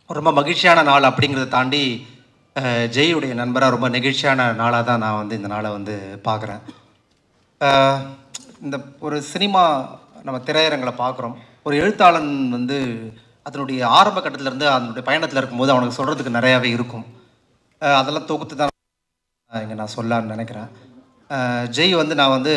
ரொம்ப மகிழ்ச்சியான நாள் அப்படிங்கிறத தாண்டி அஹ், ஜெய்யுடைய நண்பராக ரொம்ப நெகிழ்ச்சியான நாளாக தான் நான் வந்து இந்த நாளை வந்து பார்க்குறேன் இந்த ஒரு சினிமா நம்ம திரையரங்களை பார்க்குறோம் ஒரு எழுத்தாளன் வந்து அதனுடைய ஆரம்ப கட்டத்திலேருந்து அதனுடைய பயணத்தில் இருக்கும்போது அவனுக்கு சொல்கிறதுக்கு நிறையாவே இருக்கும் அஹ், அதெல்லாம் தொகுத்து தான் இங்கே நான் சொல்லலான்னு நினைக்கிறேன் அஹ், ஜெய் வந்து நான் வந்து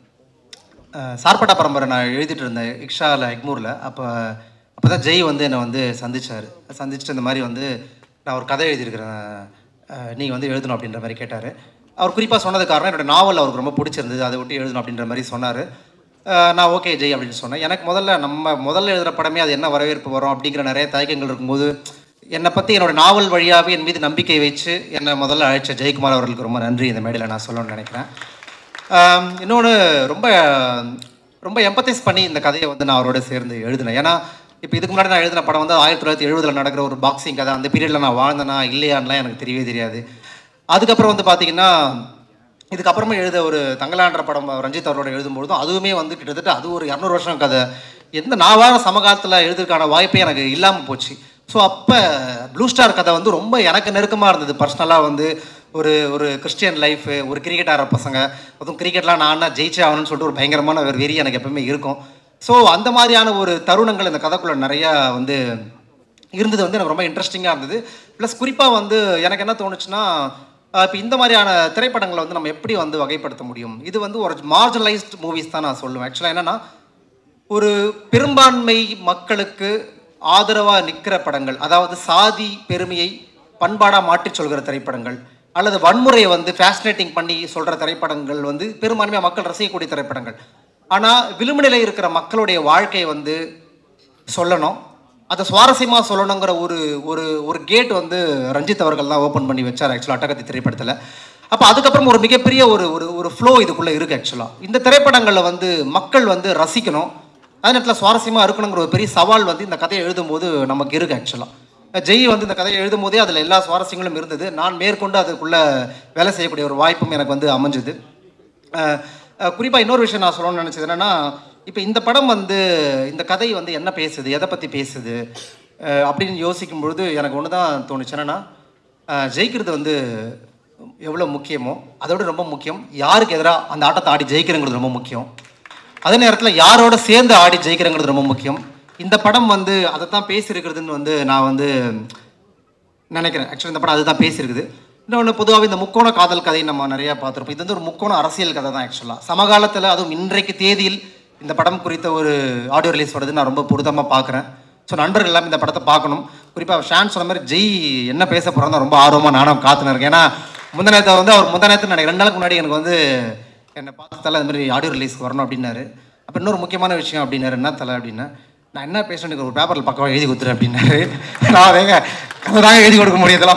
அஹ், சார்பட்டா பரம்பரை நான் எழுதிட்டு இருந்தேன் இக்ஷாவில் எக்மூரில் அப்போ அப்போ தான் ஜெய் வந்து என்னை வந்து சந்திச்சார் சந்திச்சுட்டு இந்த மாதிரி வந்து நான் ஒரு கதை எழுதியிருக்கிறேன் நீங்கள் வந்து எழுதணும் அப்படின்ற மாதிரி கேட்டார் அவர் குறிப்பாக சொன்னது காரணம் என்னோட நாவல் அவருக்கு ரொம்ப பிடிச்சிருந்தது அதை விட்டு எழுதணும் அப்படின்ற மாதிரி சொன்னார் நான் ஓகே ஜெய் அப்படின்னு சொன்னேன் எனக்கு முதல்ல நம்ம முதல்ல எழுதுகிற படமே அது என்ன வரவேற்பு வரும் அப்படிங்கிற நிறைய தயக்கங்கள் இருக்கும்போது என்னை பற்றி என்னோட நாவல் வழியாகவே என் மீது நம்பிக்கை வச்சு என்னை முதல்ல அழைச்ச ஜெயக்குமார் அவர்களுக்கு ரொம்ப நன்றி இந்த மேடையில் நான் சொல்லணும்னு நினைக்கிறேன் இன்னொன்று ரொம்ப ரொம்ப எம்பத்தைஸ் பண்ணி இந்த கதையை வந்து நான் அவரோட சேர்ந்து எழுதினேன் ஏன்னா இப்போ இதுக்கு முன்னாடி நான் எழுதின படம் வந்து ஆயிரத்தி தொள்ளாயிரத்தி எழுபதில் நடக்கிற ஒரு பாக்ஸிங் கதை அந்த பீரியடில் நான் வாழ்ந்தேனா இல்லையான்லாம் எனக்கு தெரியவே தெரியாது அதுக்கப்புறம் வந்து பார்த்தீங்கன்னா இதுக்கப்புறமா எழுத ஒரு தங்கலான்ற படம் ரஞ்சித் அவரோட எழுதும்பொழுதும் அதுவுமே வந்து கிட்டத்தட்ட அது ஒரு இரநூறு வருஷம் கதை எந்த நான் வாழ சமகாலத்தில் எழுதுறதுக்கான வாய்ப்பே எனக்கு இல்லாமல் போச்சு ஸோ அப்போ ப்ளூ ஸ்டார் கதை வந்து ரொம்ப எனக்கு நெருக்கமாக இருந்தது பர்சனலாக வந்து ஒரு ஒரு கிறிஸ்டியன் லைஃபு ஒரு கிரிக்கெட் ஆடுற பசங்க அதுவும் கிரிக்கெட்லாம் நான் என்ன ஜெயிச்சே ஆகணும்னு சொல்லிட்டு ஒரு பயங்கரமான ஒரு வெறி எனக்கு எப்பவுமே இருக்கும் ஸோ அந்த மாதிரியான ஒரு தருணங்கள் இந்த கதைக்குள்ள நிறையா வந்து இருந்தது வந்து எனக்கு ரொம்ப இன்ட்ரெஸ்டிங்காக இருந்தது ப்ளஸ் குறிப்பாக வந்து எனக்கு என்ன தோணுச்சுன்னா இப்போ இந்த மாதிரியான திரைப்படங்களை வந்து நம்ம எப்படி வந்து வகைப்படுத்த முடியும் இது வந்து ஒரு மார்ஜனலைஸ்ட் மூவிஸ் தான் நான் சொல்லுவேன் ஆக்சுவலாக என்னென்னா ஒரு பெரும்பான்மை மக்களுக்கு ஆதரவாக நிற்கிற படங்கள் அதாவது சாதி பெருமையை பண்பாடாக மாற்றிச் சொல்கிற திரைப்படங்கள் அல்லது வன்முறையை வந்து ஃபேசினேட்டிங் பண்ணி சொல்கிற திரைப்படங்கள் வந்து பெரும்பான்மையாக மக்கள் ரசிக்கக்கூடிய திரைப்படங்கள் ஆனால் விளிம்புநிலை இருக்கிற மக்களுடைய வாழ்க்கையை வந்து சொல்லணும் அதை சுவாரஸ்யமாக சொல்லணுங்கிற ஒரு ஒரு ஒரு கேட் வந்து ரஞ்சித் அவர்கள் தான் ஓப்பன் பண்ணி வச்சார் ஆக்சுவலாக அட்டகத்தி திரைப்படத்தில் அப்போ அதுக்கப்புறம் ஒரு மிகப்பெரிய ஒரு ஒரு ஒரு ஃப்ளோ இதுக்குள்ளே இருக்குது ஆக்சுவலாக இந்த திரைப்படங்களில் வந்து மக்கள் வந்து ரசிக்கணும் அதே நேரத்தில் சுவாரஸ்யமாக இருக்கணுங்கிற ஒரு பெரிய சவால் வந்து இந்த கதையை எழுதும்போது நமக்கு இருக்குது ஆக்சுவலாக ஜெய் வந்து இந்த கதையை எழுதும் போதே அதில் எல்லா சுவாரஸ்யங்களும் இருந்தது நான் மேற்கொண்டு அதுக்குள்ளே வேலை செய்யக்கூடிய ஒரு வாய்ப்பும் எனக்கு வந்து அமைஞ்சுது குறிப்பாக இன்னொரு விஷயம் நான் சொல்லணும்னு நினச்சது என்னென்னா இப்போ இந்த படம் வந்து இந்த கதை வந்து என்ன பேசுது எதை பற்றி பேசுது அஹ் அப்படின்னு யோசிக்கும் பொழுது எனக்கு ஒன்று தான் தோணுச்சு என்னென்னா அஹ் ஜெயிக்கிறது வந்து எவ்வளோ முக்கியமோ அதோட ரொம்ப முக்கியம் யாருக்கு எதிராக அந்த ஆட்டத்தை ஆடி ஜெயிக்கிறங்கிறது ரொம்ப முக்கியம் அதே நேரத்தில் யாரோட சேர்ந்து ஆடி ஜெயிக்கிறங்கிறது ரொம்ப முக்கியம் இந்த படம் வந்து அதை தான் பேசியிருக்கிறதுன்னு வந்து நான் வந்து நினைக்கிறேன் ஆக்சுவலி இந்த படம் அதுதான் பேசியிருக்குது இன்னொன்று பொதுவாகவே இந்த முக்கோண காதல் கதை நம்ம நிறையா பார்த்துருப்போம் இது வந்து ஒரு முக்கோண அரசியல் கதை தான் ஆக்சுவலாக சமகாலத்தில் அதுவும் இன்றைக்கு தேதியில் இந்த படம் குறித்த ஒரு ஆடியோ ரிலீஸ் வருது நான் ரொம்ப பொருத்தமாக பார்க்குறேன் ஸோ நண்பர்கள் எல்லாமே இந்த படத்தை பார்க்கணும் குறிப்பாக ஷான் சொன்ன மாதிரி ஜெய் என்ன பேச போகிறோம் ரொம்ப ஆர்வமாக நானும் காத்துன்னு இருக்கேன் ஏன்னா முந்தநேரத்தை வந்து அவர் முந்தநேரத்து நினைக்கிறேன் ரெண்டு நாளுக்கு முன்னாடி எனக்கு வந்து என்னை பார்த்தால அது மாதிரி ஆடியோ ரிலீஸ்க்கு வரணும் அப்படின்னாரு அப்போ இன்னொரு முக்கியமான விஷயம் அப்படின்னாரு என்ன தலை அப்படின்னா நான் என்ன பேசுறேன்னு ஒரு பேப்பரில் பக்கமாக எழுதி கொடுத்துரு அப்படின்னாரு நான் அதேங்க கதை தாங்க எழுதி கொடுக்க முடியும் இதெல்லாம்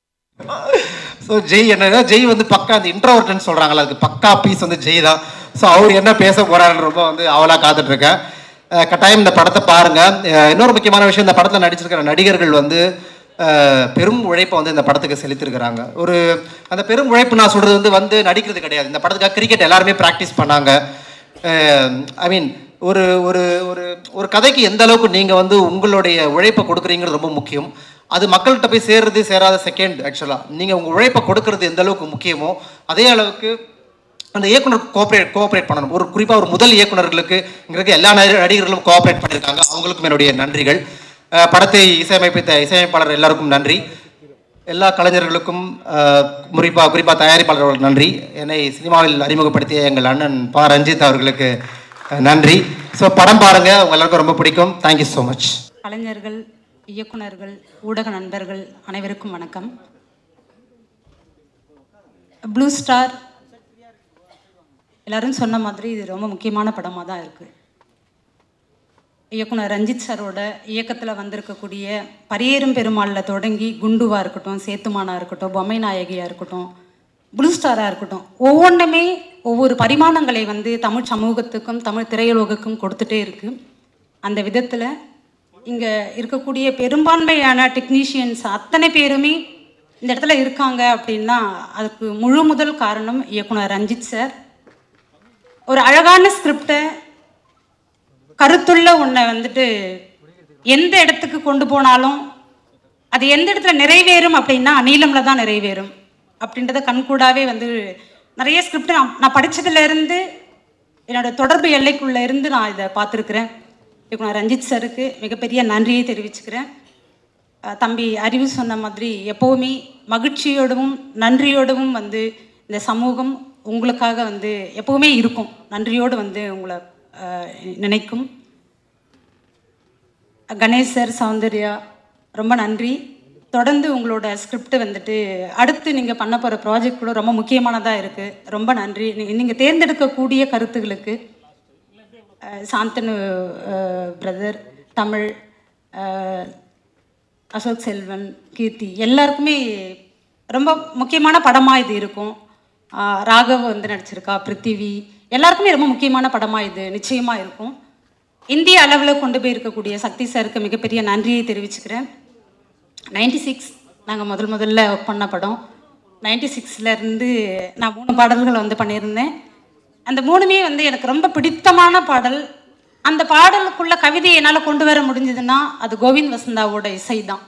ஸோ ஜெய் என்ன ஜெய் வந்து பக்கா அந்த இன்ட்ரோவர்ட்னு சொல்கிறாங்களா அதுக்கு பக்கா பீஸ் வந்து ஜெய் தான் ஸோ அவர் என்ன பேச போறாருன்னு ரொம்ப வந்து அவளாக காத்துட்டு இருக்கேன் அஹ் கட்டாயம் இந்த படத்தை பாருங்க அஹ் இன்னொரு முக்கியமான விஷயம் இந்த படத்தில் நடிச்சிருக்கிற நடிகர்கள் வந்து அஹ் பெரும் உழைப்பை வந்து இந்த படத்துக்கு செலுத்திருக்கிறாங்க ஒரு அந்த பெரும் உழைப்பு நான் சொல்றது வந்து வந்து நடிக்கிறது கிடையாது இந்த படத்துக்காக கிரிக்கெட் எல்லாருமே ப்ராக்டிஸ் பண்ணாங்க ஐ மீன் ஒரு ஒரு ஒரு ஒரு கதைக்கு எந்த அளவுக்கு நீங்கள் வந்து உங்களுடைய உழைப்பை கொடுக்குறீங்கிறது ரொம்ப முக்கியம் அது மக்கள்கிட்ட போய் சேர்றது சேராத செகண்ட் ஆக்சுவலாக நீங்கள் உங்கள் உழைப்பை கொடுக்கறது எந்த அளவுக்கு முக்கியமோ அதே அளவுக்கு அந்த இயக்குனர் கோஆப்ரேட் கோஆப்ரேட் பண்ணணும் ஒரு குறிப்பாக ஒரு முதல் இயக்குனர்களுக்கு இங்க இருக்க எல்லா நடி- நடிகர்களும் கோஆப்ரேட் பண்ணியிருக்காங்க அவங்களுக்கும் என்னுடைய நன்றிகள் அஹ் படத்தை இசையமைப்பித்த இசையமைப்பாளர் எல்லாருக்கும் நன்றி எல்லா கலைஞர்களுக்கும் அஹ், குறிப்பா குறிப்பாக தயாரிப்பாளர்களுக்கு நன்றி என்னை சினிமாவில் அறிமுகப்படுத்திய எங்கள் அண்ணன் பா ரஞ்சித் அவர்களுக்கு அஹ், நன்றி ஸோ படம் பாருங்க உங்க எல்லாருக்கும் ரொம்ப பிடிக்கும் தேங்க்யூ ஸோ மச் கலைஞர்கள் இயக்குனர்கள் ஊடக நண்பர்கள் அனைவருக்கும் வணக்கம் ப்ளூ ஸ்டார் எல்லாரும் சொன்ன மாதிரி இது ரொம்ப முக்கியமான படமாக தான் இருக்குது இயக்குனர் ரஞ்சித் சாரோட இயக்கத்தில் வந்திருக்கக்கூடிய பரியேறும் பெருமாளில் தொடங்கி குண்டுவா இருக்கட்டும் சேத்துமானா இருக்கட்டும் பொம்மை நாயகியாக இருக்கட்டும் ப்ளூ ஸ்டாராக இருக்கட்டும் ஒவ்வொன்றுமே ஒவ்வொரு பரிமாணங்களை வந்து தமிழ் சமூகத்துக்கும் தமிழ் திரையுலகுக்கும் கொடுத்துட்டே இருக்கு அந்த விதத்தில் இங்கே இருக்கக்கூடிய பெரும்பான்மையான டெக்னீஷியன்ஸ் அத்தனை பேருமே இந்த இடத்துல இருக்காங்க அப்படின்னா அதுக்கு முழு முதல் காரணம் இயக்குனர் ரஞ்சித் சார் ஒரு அழகான ஸ்கிரிப்டை கருத்துள்ள ஒன்றை வந்துட்டு எந்த இடத்துக்கு கொண்டு போனாலும் அது எந்த இடத்துல நிறைவேறும் அப்படின்னா நீளம்ல தான் நிறைவேறும் அப்படின்றத கண்கூடாவே வந்து நிறைய ஸ்கிரிப்ட் நான் நான் படிச்சதுல இருந்து என்னோட தொடர்பு எல்லைக்குள்ள இருந்து நான் இதை பார்த்துருக்குறேன் இயக்குனர் ரஞ்சித் சாருக்கு மிகப்பெரிய நன்றியை தெரிவிச்சுக்கிறேன் அஹ் தம்பி அறிவு சொன்ன மாதிரி எப்போவுமே மகிழ்ச்சியோடவும் நன்றியோடவும் வந்து இந்த சமூகம் உங்களுக்காக வந்து எப்போவுமே இருக்கும் நன்றியோடு வந்து உங்களை அஹ், நினைக்கும் கணேசர் சௌந்தர்யா ரொம்ப நன்றி தொடர்ந்து உங்களோட ஸ்கிரிப்ட் வந்துட்டு அடுத்து நீங்கள் பண்ண போகிற ப்ராஜெக்ட் கூட ரொம்ப முக்கியமானதாக இருக்குது ரொம்ப நன்றி நீங்கள் தேர்ந்தெடுக்கக்கூடிய கருத்துகளுக்கு அஹ், சாந்தனு பிரதர் தமிழ் அஹ், அசோக் செல்வன் கீர்த்தி எல்லாருக்குமே ரொம்ப முக்கியமான படமாக இது இருக்கும் ஆஹ் ராகவ் வந்து நடிச்சிருக்கா பிருத்திவி எல்லாருக்குமே ரொம்ப முக்கியமான படமாக இது நிச்சயமாக இருக்கும் இந்திய அளவில் கொண்டு போய் இருக்கக்கூடிய சக்தி சாருக்கு மிகப்பெரிய நன்றியை தெரிவிச்சுக்கிறேன் நைன்டி சிக்ஸ் நாங்கள் முதல் முதல்ல ஒர்க் பண்ண படம் நைன்டி இருந்து நான் மூணு பாடல்கள் வந்து பண்ணியிருந்தேன் அந்த மூணுமே வந்து எனக்கு ரொம்ப பிடித்தமான பாடல் அந்த பாடலுக்குள்ள கவிதையை என்னால் கொண்டு வர முடிஞ்சதுன்னா அது கோவிந்த் வசந்தாவோட இசை தான்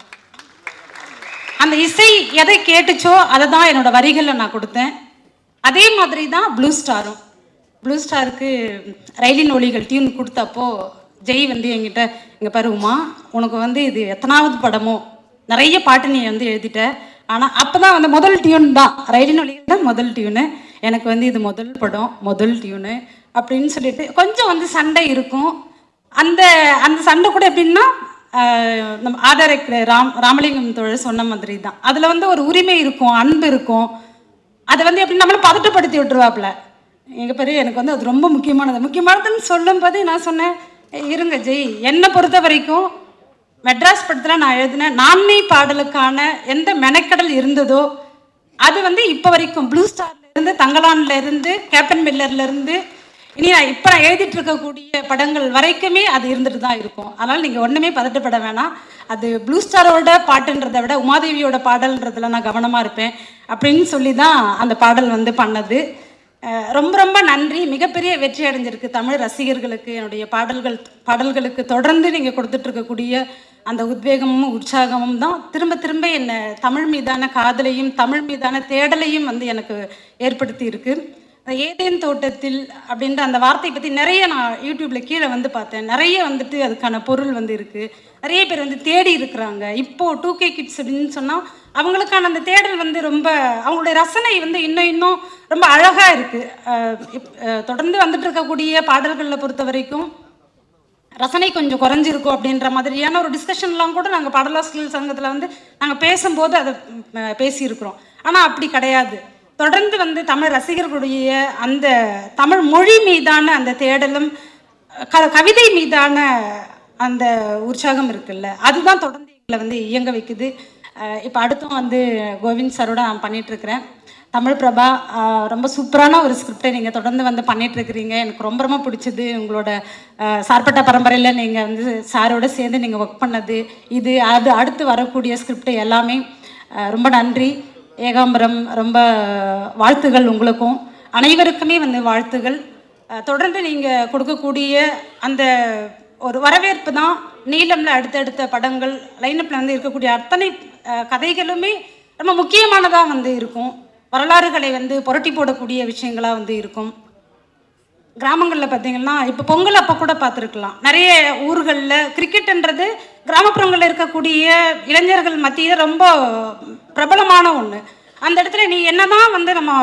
அந்த இசை எதை கேட்டுச்சோ அதை தான் என்னோட வரிகளில் நான் கொடுத்தேன் அதே மாதிரி தான் ப்ளூ ஸ்டாரும் ப்ளூ ஸ்டாருக்கு ரயிலின் ஒளிகள் டியூன் கொடுத்தப்போ ஜெய் வந்து என்கிட்ட இங்கே பாருமா உனக்கு வந்து இது எத்தனாவது படமோ நிறைய பாட்டு நீ வந்து எழுதிட்ட ஆனால் அப்போ தான் வந்து முதல் டியூன் தான் ரயிலின் ஒளிகள் தான் முதல் டியூனு எனக்கு வந்து இது முதல் படம் முதல் டியூனு அப்படின்னு சொல்லிட்டு கொஞ்சம் வந்து சண்டை இருக்கும் அந்த அந்த சண்டை கூட எப்படின்னா ஆஹ் நம்ம ஆதாரக் ராம் ராமலிங்கம் தோழர் சொன்ன மாதிரி தான் அதில் வந்து ஒரு உரிமை இருக்கும் அன்பு இருக்கும் அதை வந்து எப்படி நம்மளை பதட்டப்படுத்தி விட்டுருவாப்புல எங்கள் பெரிய எனக்கு வந்து அது ரொம்ப முக்கியமானது முக்கியமானதுன்னு சொல்லும்போது நான் சொன்னேன் "ஏய், இருங்க ஜெய் என்னை பொறுத்த வரைக்கும் மெட்ராஸ் படத்தில் நான் எழுதின நான்மை பாடலுக்கான எந்த மெனக்கடல் இருந்ததோ அது வந்து இப்போ வரைக்கும் ப்ளூ ஸ்டார்ல இருந்து தங்கலான்ல இருந்து கேப்டன் மில்லர்ல இருந்து இனி நான் இப்போ நான் எழுதிட்டு இருக்கக்கூடிய படங்கள் வரைக்குமே அது இருந்துட்டு தான் இருக்கும் அதனால் நீங்கள் ஒன்றுமே பதட்டப்பட வேணாம் அது ப்ளூ ஸ்டாரோட பாட்டுன்றதை விட உமாதேவியோட பாடல்ன்றதுல நான் கவனமாக இருப்பேன் அப்படின்னு சொல்லி தான் அந்த பாடல் வந்து பண்ணது அஹ் ரொம்ப ரொம்ப நன்றி மிகப்பெரிய வெற்றி அடைஞ்சிருக்கு தமிழ் ரசிகர்களுக்கு என்னுடைய பாடல்கள் பாடல்களுக்கு தொடர்ந்து நீங்கள் கொடுத்துட்டு இருக்கக்கூடிய அந்த உத்வேகமும் உற்சாகமும் தான் திரும்ப திரும்ப என்னை தமிழ் மீதான காதலையும் தமிழ் மீதான தேடலையும் வந்து எனக்கு ஏற்படுத்தி இருக்கு அந்த ஏதேன் தோட்டத்தில் அப்படின்ற அந்த வார்த்தை பற்றி நிறைய நான் யூடியூப்ல கீழே வந்து பார்த்தேன் நிறைய வந்துட்டு அதுக்கான பொருள் வந்து இருக்கு நிறைய பேர் வந்து தேடி இருக்கிறாங்க இப்போ டூ கே கிட்ஸ் அப்படின்னு சொன்னால் அவங்களுக்கான அந்த தேடல் வந்து ரொம்ப அவங்களுடைய ரசனை வந்து இன்னும் இன்னும் ரொம்ப அழகா இருக்கு அஹ் இப்- அஹ் தொடர்ந்து வந்துட்டு இருக்கக்கூடிய பாடல்களில் பொறுத்த வரைக்கும் ரசனை கொஞ்சம் குறைஞ்சிருக்கும் அப்படின்ற மாதிரியான ஒரு டிஸ்கஷன்லாம் கூட நாங்கள் பாடலாசிரியர் சங்கத்தில் வந்து நாங்கள் பேசும்போது அதை ம், பேசியிருக்கிறோம் ஆனால் அப்படி கிடையாது தொடர்ந்து வந்து தமிழ் ரசிகர்களுடைய அந்த தமிழ் மொழி மீதான அந்த தேடலும் க கவிதை மீதான அந்த உற்சாகம் இருக்குல்ல அதுதான் தொடர்ந்து எங்களை வந்து இயங்க வைக்குது இப்போ அடுத்தும் வந்து கோவிந்த் சாரோட நான் பண்ணிட்டு இருக்கிறேன் தமிழ் பிரபா ஆஹ் ரொம்ப சூப்பரான ஒரு ஸ்கிரிப்டை நீங்கள் தொடர்ந்து வந்து பண்ணிட்டு இருக்கிறீங்க எனக்கு ரொம்ப ரொம்ப பிடிச்சது உங்களோட ஆஹ் சார்பட்ட பரம்பரையில் நீங்கள் வந்து சாரோட சேர்ந்து நீங்கள் ஒர்க் பண்ணது இது அது அடுத்து வரக்கூடிய ஸ்கிரிப்ட் எல்லாமே ஆஹ் ரொம்ப நன்றி ஏகாம்பரம் ரொம்ப வாழ்த்துகள் உங்களுக்கும் அனைவருக்குமே வந்து வாழ்த்துகள் ஆஹ் தொடர்ந்து நீங்கள் கொடுக்கக்கூடிய அந்த ஒரு வரவேற்பு தான் நீளம்ல அடுத்தடுத்த படங்கள் லைனப்பில் வந்து இருக்கக்கூடிய அத்தனை ஆஹ் கதைகளுமே ரொம்ப முக்கியமானதாக வந்து இருக்கும் வரலாறுகளை வந்து புரட்டி போடக்கூடிய விஷயங்களாக வந்து இருக்கும் கிராமங்களில் பார்த்தீங்கன்னா இப்போ பொங்கல் அப்போ கூட பார்த்துருக்கலாம் நிறைய ஊர்களில் கிரிக்கெட்ன்றது கிராமப்புறங்களில் இருக்கக்கூடிய இளைஞர்கள் மத்தியில் ரொம்ப பிரபலமான ஒன்று அந்த இடத்துல நீ என்னதான் வந்து நம்ம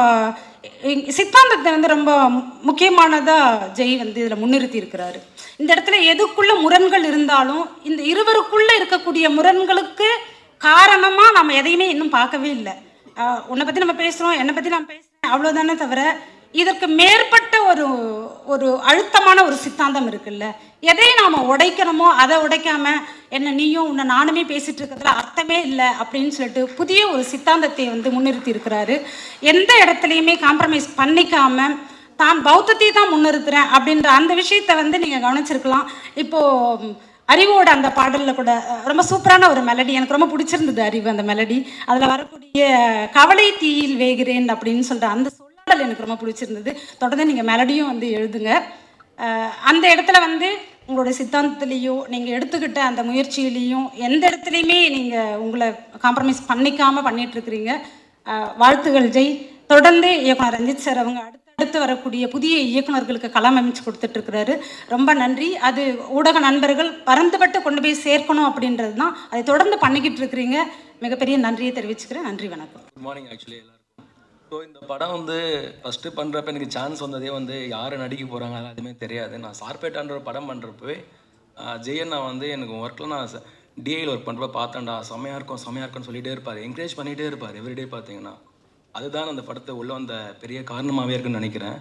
இ- சித்தாந்தத்தை வந்து ரொம்ப முக்கியமானதாக ஜெய் வந்து இதில் முன்னிறுத்தி இருக்கிறாரு இந்த இடத்துல எதுக்குள்ள முரண்கள் இருந்தாலும் இந்த இருவருக்குள்ள இருக்கக்கூடிய முரண்களுக்கு காரணமா நம்ம எதையுமே இன்னும் பார்க்கவே இல்லை ஆஹ் உன்னை பத்தி நம்ம பேசுறோம் என்னை பத்தி நான் பேசுறேன் அவ்வளவுதானே தவிர இதற்கு மேற்பட்ட ஒரு ஒரு அழுத்தமான ஒரு சித்தாந்தம் இருக்குல்ல எதை நாம உடைக்கணுமோ அதை உடைக்காம என்ன நீயும் உன்னை நானுமே பேசிட்டு இருக்கிறதுல அர்த்தமே இல்லை அப்படின்னு சொல்லிட்டு புதிய ஒரு சித்தாந்தத்தை வந்து முன்னிறுத்தி இருக்கிறாரு எந்த இடத்துலையுமே காம்ப்ரமைஸ் பண்ணிக்காம தான் பௌத்தத்தை தான் முன்னிறுத்துறேன் அப்படின்ற அந்த விஷயத்தை வந்து நீங்க கவனிச்சிருக்கலாம் இப்போ ம், அறிவோட அந்த பாடல்ல கூட அஹ், ரொம்ப சூப்பரான ஒரு மெலடி எனக்கு ரொம்ப பிடிச்சிருந்தது அறிவு அந்த மெலடி அதுல வரக்கூடிய கவலை தீயில் வேகிறேன் அப்படின்னு சொல்ற அந்த சொல்லாடல் எனக்கு ரொம்ப பிடிச்சிருந்தது தொடர்ந்து நீங்க மெலடியும் வந்து எழுதுங்க அஹ், அந்த இடத்துல வந்து உங்களுடைய சித்தாந்தத்திலேயோ நீங்கள் எடுத்துக்கிட்ட அந்த முயற்சியிலையும் எந்த இடத்துலையுமே நீங்கள் உங்களை காம்ப்ரமைஸ் பண்ணிக்காமல் பண்ணிகிட்ருக்கிறீங்க வாழ்த்துகள் ஜெய் தொடர்ந்து இயக்குனர் ரஞ்சித் சார் அவங்க அடுத்தடுத்து வரக்கூடிய புதிய இயக்குனர்களுக்கு களம் அமைச்சு கொடுத்துட்ருக்கிறாரு ரொம்ப நன்றி அது ஊடக நண்பர்கள் பறந்துபட்டு கொண்டு போய் சேர்க்கணும் அப்படின்றது தான் அதை தொடர்ந்து பண்ணிக்கிட்டு இருக்கிறீங்க மிகப்பெரிய நன்றியை தெரிவிச்சுக்கிறேன் நன்றி வணக்கம் குட் மார்னிங் ஆக்சுவலி எல்லாருக்கும் ஸோ இந்த படம் வந்து ஃபஸ்ட்டு பண்ணுறப்ப எனக்கு சான்ஸ் வந்ததே வந்து யார் நடிக்க போகிறாங்க அது எதுவுமே தெரியாது நான் சார்பேட்டான்ற ஒரு படம் பண்ணுறப்பவே ஜெயண்ணா வந்து எனக்கு ஒர்க்கில் நான் டிஐயில் ஒர்க் பண்ணுறப்ப பார்த்தேன்டா செம்மையாக இருக்கும் செம்மையாக இருக்கும்னு சொல்லிட்டே இருப்பார் என்கரேஜ் பண்ணிகிட்டே இருப்பார் எவ்ரிடே பார்த்தீங்கன்னா அதுதான் அந்த படத்தை உள்ளே வந்த பெரிய காரணமாகவே இருக்குன்னு நினைக்கிறேன்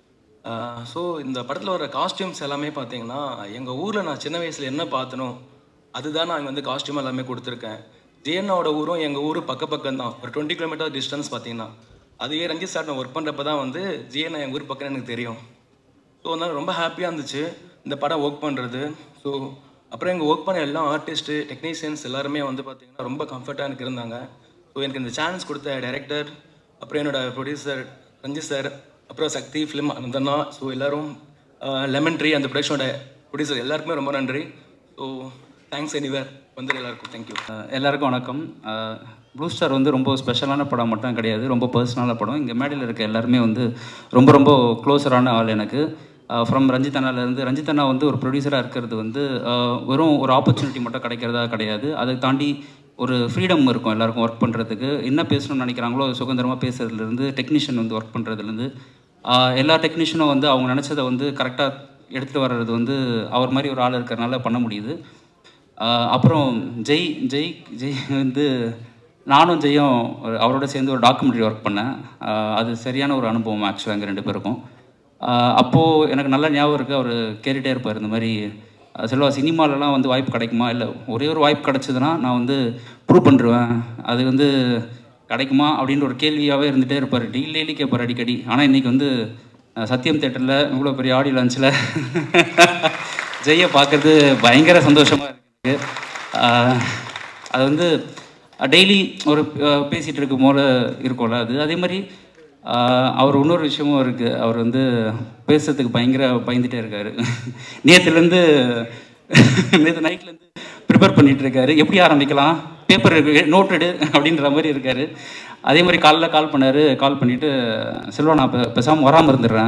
ஸோ இந்த படத்தில் வர காஸ்டியூம்ஸ் எல்லாமே பார்த்தீங்கன்னா எங்கள் ஊரில் நான் சின்ன வயசில் என்ன பார்த்தனோ அதுதான் நான் இங்க வந்து காஸ்டியூம் எல்லாமே கொடுத்துருக்கேன் ஜெயண்ணாவோட ஊரும் எங்கள் ஊர் பக்க பக்கம் தான் ஒரு டுவெண்ட்டி கிலோமீட்டர் டிஸ்டன்ஸ் பார்த்தீங்கன்னா அதுவே ரஞ்சித் சார் நான் ஒர்க் பண்ணுறப்ப தான் வந்து ஜிஎன்ஐ எங்கள் ஊர் பக்கம் எனக்கு தெரியும் ஸோ அதனால் ரொம்ப ஹாப்பியாக இருந்துச்சு இந்த படம் ஒர்க் பண்ணுறது ஸோ அப்புறம் எங்கள் ஒர்க் பண்ண எல்லா ஆர்டிஸ்ட்டு டெக்னீஷியன்ஸ் எல்லாருமே வந்து பார்த்தீங்கன்னா ரொம்ப கம்ஃபர்ட்டாக எனக்கு இருந்தாங்க ஸோ எனக்கு இந்த சான்ஸ் கொடுத்த டைரக்டர் அப்புறம் என்னோட ப்ரொடியூசர் ரஞ்சித் சார் அப்புறம் சக்தி ஃபிலிம் அந்தண்ணா ஸோ எல்லாரும் லெமன் ட்ரீ அந்த ப்ரொடக்ஷனோட ப்ரொடியூசர் எல்லாருக்குமே ரொம்ப நன்றி ஸோ தேங்க்ஸ் எனிவேர் வந்து எல்லாருக்கும் தேங்க்யூ அஹ் எல்லாருக்கும் வணக்கம் ப்ளூ ஸ்டார் வந்து ரொம்ப ஸ்பெஷலான படம் மட்டும் கிடையாது ரொம்ப பர்சனலான படம் இங்கே மேடையில் இருக்க எல்லாருமே வந்து ரொம்ப ரொம்ப க்ளோஸரான ஆள் எனக்கு ஃப்ரம் ரஞ்சித் அண்ணாலேருந்து ரஞ்சித் அண்ணா வந்து ஒரு ப்ரொடியூசராக இருக்கிறது வந்து அஹ், வெறும் ஒரு ஆப்பர்ச்சுனிட்டி மட்டும் கிடைக்கிறதா கிடையாது அதை தாண்டி ஒரு ஃப்ரீடம் இருக்கும் எல்லாருக்கும் ஒர்க் பண்ணுறதுக்கு என்ன பேசணும்னு நினைக்கிறாங்களோ அது சுதந்திரமாக பேசுறதுலேருந்து டெக்னீஷியன் வந்து ஒர்க் பண்ணுறதுலேருந்து எல்லா டெக்னீஷியனும் வந்து அவங்க நினச்சதை வந்து கரெக்டாக எடுத்துகிட்டு வர்றது வந்து அவர் மாதிரி ஒரு ஆள் இருக்கிறனால பண்ண முடியுது ஆஹ் அப்புறம் ஜெய் ஜெய் ஜெய் வந்து நானும் ஜெயும் ஒரு- அவரோட சேர்ந்து ஒரு டாக்குமெண்ட்ரி ஒர்க் பண்ணேன் ஆஹ் அது சரியான ஒரு அனுபவம் ஆக்சுவலாக எங்கள் ரெண்டு பேருக்கும் ஆஹ் அப்போது எனக்கு நல்ல ஞாபகம் இருக்குது அவர் கேட்டுகிட்டே இருப்பார் இந்த மாதிரி ஆஹ் செல்வா சினிமாலலாம் வந்து வாய்ப்பு கிடைக்குமா இல்லை ஒரே ஒரு வாய்ப்பு கிடைச்சதுன்னா நான் வந்து ப்ரூவ் பண்ணிருவேன் அது வந்து கிடைக்குமா அப்படின்ற ஒரு கேள்வியாகவே இருந்துகிட்டே இருப்பார் டெய்லி டெய்லி கேட்பார் அடிக்கடி ஆனால் இன்றைக்கி வந்து ஆஹ் சத்யம் தேட்டரில் இவ்வளோ பெரிய ஆடியோ லான்ச்சில் ஜெய்யை பார்க்கறது பயங்கர சந்தோஷமாக இருக்கு எனக்கு ஆஹ் அது வந்து டெய்லி ஒரு ஆஹ் பேசிகிட்டு இருக்கும் போல இருக்கும்ல அது அதே மாதிரி ஆஹ் அவர் இன்னொரு விஷயமும் இருக்குது அவர் வந்து பேசுறதுக்கு பயங்கர பயந்துட்டே இருக்காரு நேற்றுலேருந்து நேற்று நைட்லேருந்து ப்ரிப்பேர் பண்ணிட்டு இருக்காரு எப்படி ஆரம்பிக்கலாம் பேப்பர் நோட் எடு அப்படின்ற மாதிரி இருக்காரு அதே மாதிரி காலைல கால் பண்ணாரு கால் பண்ணிட்டு செல்வா நான் இப்போ பேசாமல் வராமல் இருந்துடுறேன்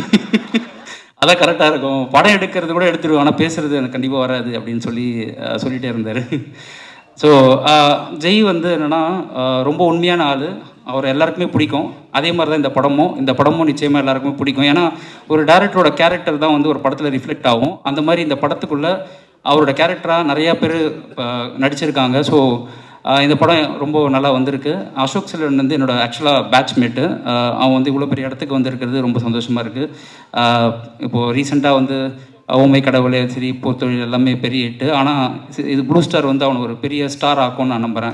அதான் கரெக்டாக இருக்கும் படம் எடுக்கிறது கூட எடுத்துருவேன் ஆனால் பேசுறது எனக்கு கண்டிப்பாக வராது அப்படின்னு சொல்லி அஹ், சொல்லிட்டே இருந்தார் ஸோ ஜெய் வந்து என்னென்னா ரொம்ப உண்மையான ஆள் அவர் எல்லாருக்குமே பிடிக்கும் அதே மாதிரி தான் இந்த படமும் இந்த படமும் நிச்சயமாக எல்லாருக்குமே பிடிக்கும் ஏன்னா ஒரு டேரக்டரோட கேரக்டர் தான் வந்து ஒரு படத்தில் ரிஃப்ளெக்ட் ஆகும் அந்த மாதிரி இந்த படத்துக்குள்ளே அவரோட கேரக்டராக நிறையா பேர் நடிச்சிருக்காங்க ஸோ இந்த படம் ரொம்ப நல்லா வந்திருக்கு அசோக் செல்வன் வந்து என்னோட ஆக்சுவலாக பேட்ச்மேட்டு அவன் வந்து இவ்வளோ பெரிய இடத்துக்கு வந்திருக்கிறது ரொம்ப சந்தோஷமாக இருக்குது இப்போது ரீசெண்டாக வந்து ஓமை கடவுளே சரி பொறுத்தொழில் எல்லாமே பெரிய ஹிட்டு ஆனால் இது ப்ளூ ஸ்டார் வந்து அவனை ஒரு பெரிய ஸ்டார் ஆக்கும்னு நான் நம்புகிறேன்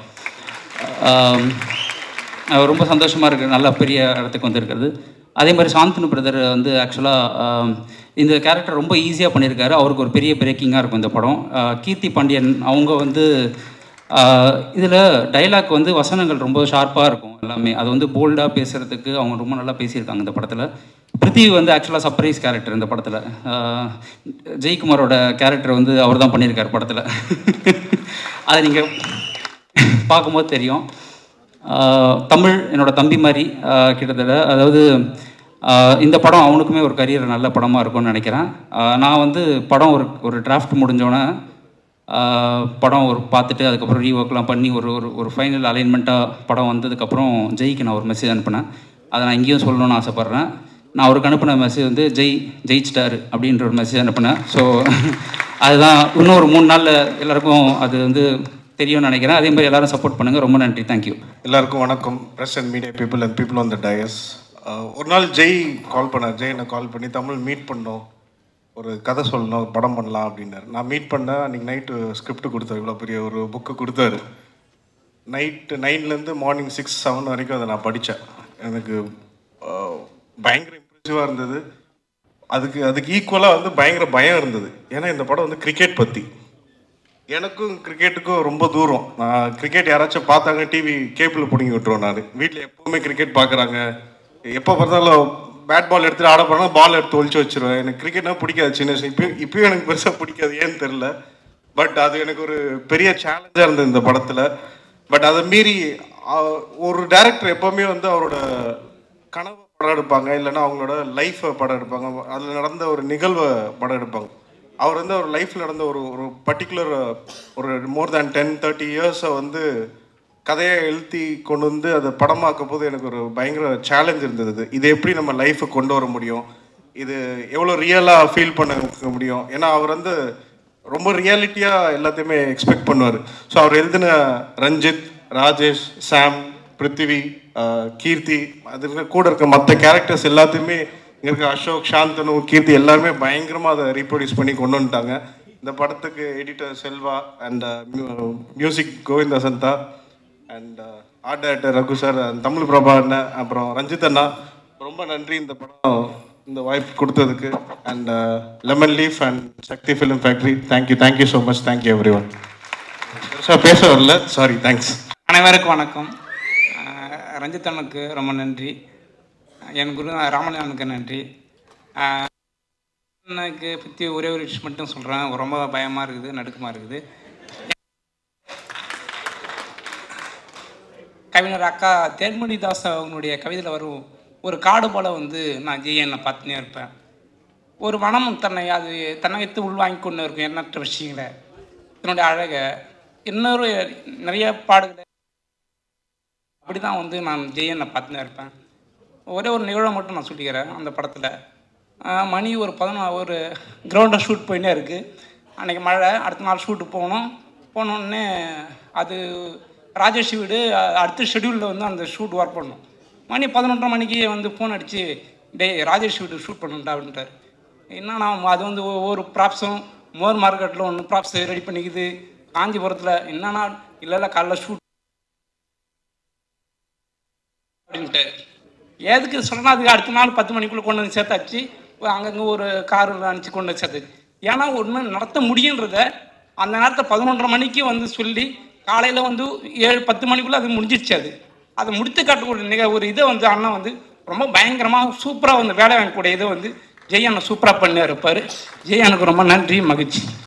கண்டிப்பாக ரொம்ப சந்தோஷமாக இருக்குது நல்ல பெரிய இடத்துக்கு வந்திருக்கிறது அதே மாதிரி சாந்தனு பிரதர் வந்து ஆக்சுவலாக இந்த கேரக்டர் ரொம்ப ஈஸியாக பண்ணியிருக்காரு அவருக்கு ஒரு பெரிய பிரேக்கிங்காக இருக்கும் இந்த படம் ஆஹ் கீர்த்தி பாண்டியன் அவங்க வந்து இதில் டைலாக் வந்து வசனங்கள் ரொம்ப ஷார்ப்பாக இருக்கும் எல்லாமே அது வந்து போல்டாக பேசுகிறதுக்கு அவங்க ரொம்ப நல்லா பேசியிருக்காங்க இந்த படத்தில் பிருத்திவி வந்து ஆக்சுவலாக சர்ப்ரைஸ் கேரக்டர் இந்த படத்தில் ஜெயக்குமாரோட கேரக்டர் வந்து அவர் தான் பண்ணியிருக்கார் படத்தில் அதை நீங்கள் பார்க்கும்போது தெரியும் ஆஹ் தமிழ் என்னோட தம்பி மாதிரி ஆஹ் கிட்டத்தட்ட அதாவது ஆஹ் இந்த படம் அவனுக்குமே ஒரு கரியர் நல்ல படமாக இருக்கும்னு நினைக்கிறேன் ஆஹ் நான் வந்து படம் ஒரு ஒரு டிராஃப்ட் முடிஞ்சோன்னே ஆஹ் படம் ஒரு பார்த்துட்டு அதுக்கப்புறம் ரீஒர்க்லாம் பண்ணி ஒரு ஒரு ஒரு ஃபைனல் அலைன்மெண்ட்டாக படம் வந்ததுக்கப்புறம் ஜெய்க்கு நான் ஒரு மெசேஜ் அனுப்பினேன் அதை நான் இங்கேயும் சொல்லணும்னு ஆசைப்பட்றேன் நான் அவருக்கு அனுப்பின மெசேஜ் வந்து ஜெய் ஜெயிச்சிட்டாரு அப்படின்ற ஒரு மெசேஜ் அனுப்பினேன் ஸோ அதுதான் இன்னும் ஒரு மூணு நாளில் எல்லாருக்கும் அது வந்து தெரியும்னு நினைக்கிறேன் அதே மாதிரி எல்லாரும் சப்போர்ட் பண்ணுங்கள் ரொம்ப நன்றி தேங்க்யூ எல்லாருக்கும் வணக்கம் press and media people and people on the dais ஒரு நாள் ஜெய் கால் பண்ணார் ஜெய் என்னை கால் பண்ணி தமிழ் மீட் பண்ணோம் ஒரு கதை சொல்லணும் ஒரு படம் பண்ணலாம் அப்படின்னாரு நான் மீட் பண்ணேன் அன்றைக்கி நைட்டு ஸ்கிரிப்ட் கொடுத்தாரு இவ்வளோ பெரிய ஒரு புக்கு கொடுத்தாரு நைட்டு நைன்லேருந்து மார்னிங் சிக்ஸ் செவன் வரைக்கும் அதை நான் படித்தேன் எனக்கு அஹ், பயங்கர இம்ப்ரெசிவாக இருந்தது அதுக்கு அதுக்கு ஈக்குவலாக வந்து பயங்கர பயம் இருந்தது ஏன்னா இந்த படம் வந்து கிரிக்கெட் பற்றி எனக்கும் கிரிக்கெட்டுக்கும் ரொம்ப தூரம் நான் கிரிக்கெட் யாராச்சும் பார்த்தாங்க டிவி கேபிள் பிடிங்கி விட்டுருவேன் நான் வீட்டில் எப்பவுமே கிரிக்கெட் பார்க்குறாங்க எப்போ பார்த்தாலும் பேட் பால் எடுத்துட்டு ஆட போனா பால் எடுத்து ஒழிச்சு வச்சிருவேன் எனக்கு கிரிக்கெட்னா பிடிக்காது சின்ன வயசு இப்பயும் இப்பயும் எனக்கு பெருசாக பிடிக்காது ஏன்னு தெரில பட் அது எனக்கு ஒரு பெரிய சேலஞ்சாக இருந்தது இந்த படத்தில் பட் அதை மீறி அஹ், ஒரு டேரக்டர் எப்போவுமே வந்து அவரோட கனவு படம் எடுப்பாங்க இல்லைன்னா அவங்களோட லைஃப்பை படம் எடுப்பாங்க அதில் நடந்த ஒரு நிகழ்வை படம் எடுப்பாங்க அவர் வந்து அவர் லைஃப்பில் நடந்த ஒரு ஒரு பர்டிகுலர் ஒரு மோர் தேன் டென் தேர்ட்டி இயர்ஸை வந்து கதையை எழுத்தி கொண்டு வந்து அதை படமாக்க போது எனக்கு ஒரு பயங்கர சேலஞ்ச் இருந்தது இது. இது எப்படி நம்ம லைஃப்பை கொண்டு வர முடியும் இது எவ்வளோ ரியலாக ஃபீல் பண்ண வைக்க முடியும் ஏன்னா அவர் வந்து ரொம்ப ரியாலிட்டியாக எல்லாத்தையுமே எக்ஸ்பெக்ட் பண்ணுவார் ஸோ அவர் எழுதின ரஞ்சித் ராஜேஷ் சாம் பிருத்திவி ஆஹ், கீர்த்தி அது இருக்க கூட இருக்க மற்ற கேரக்டர்ஸ் எல்லாத்தையுமே இங்கே இருக்க அசோக் சாந்தனு கீர்த்தி எல்லாருமே பயங்கரமாக அதை ரீப்ரொடியூஸ் பண்ணி கொண்டு வந்துட்டாங்க இந்த படத்துக்கு editor Selva and music Govind Vasantha and art director Raghu sir Tamil Prabha அண்ணன் அப்புறம் ரஞ்சித் அண்ணா ரொம்ப நன்றி இந்த படம் இந்த வாய்ப்பு கொடுத்ததுக்கு and lemon leaf and Sakthi film factory thank you thank you so much thank you everyone பெருசாக பேச வரல சாரி தேங்க்ஸ் அனைவருக்கும் வணக்கம் அஹ் ரஞ்சித் அண்ணனுக்கு ரொம்ப நன்றி என் குரு ராமலிங்கனுக்கு நன்றி அஹ் அண்ணனுக்கு பற்றி ஒரே ஒரு விஷயம் மட்டும் சொல்கிறேன் ரொம்ப பயமாக இருக்குது நடுக்கமாக இருக்குது கவிஞர் அக்கா தேன்மொழி தாஸ் அவங்களுடைய கவிதையில் வரும் ஒரு காடு போல வந்து நான் ஜெயனை பார்த்துனே இருப்பேன் ஒரு மனம் தன்னை அது தன்னகத்து உள்வாங்கி கொண்டு இருக்கும் எண்ணற்ற விஷயங்களை இதனுடைய அழகை இன்னொரு நிறைய பாடுகளை அப்படி தான் வந்து நான் ஜெயனை பார்த்துனே இருப்பேன் ஒரே ஒரு நிகழ்வை மட்டும் நான் சொல்லிக்கிறேன் அந்த படத்தில் மணி ஒரு பதினொ ஒரு கிரவுண்டில் ஷூட் போயிட்டே இருக்குது அன்றைக்கி மழை அடுத்த நாள் ஷூட்டு போகணும் போனோடனே அது ராஜேஷ் வீடு அ- அடுத்த ஷெடியூலில் வந்து அந்த ஷூட் ஒர்க் பண்ணணும் மணி பதினொன்றரை மணிக்கு வந்து ஃபோன் அடித்து டேய் ராஜேஷ் வீடு ஷூட் பண்ணுண்டா அப்படின்ட்டார் என்னன்னா அது வந்து ஒ- ஒவ்வொரு ப்ராப்ஸும் மோர் மார்க்கெட்டில் ஒன்று ப்ராப்ஸ் ரெடி பண்ணிக்குது காஞ்சிபுரத்தில் என்னன்னா இல்லை இல்லை காலைல ஷூட் அப்படின்ட்டு எதுக்கு சொன்னா அதுக்கு அடுத்த நாள் பத்து மணிக்குள்ளே கொண்டு வந்து சேர்த்தாச்சு அங்கங்கே ஒரு காரில் அனுப்பிச்சு கொண்டு வந்து சேர்த்தாச்சு ஏன்னா ஒன்று நடத்த முடியுன்றத அந்த நேரத்தை பதினொன்றரை மணிக்கு வந்து சொல்லி காலையில் வந்து ஏழு பத்து மணிக்குள்ளே அது முடிஞ்சிடுச்சு அது அதை முடித்து காட்டக்கூடிய நிக ஒரு இதை வந்து அண்ணன் வந்து ரொம்ப பயங்கரமாக சூப்பராக வந்து வேலை வாங்கக்கூடிய இதை வந்து ஜெய் அண்ணன் சூப்பராக பண்ணி இருப்பார் ஜெய் அண்ணனுக்கு ரொம்ப நன்றி மகிழ்ச்சி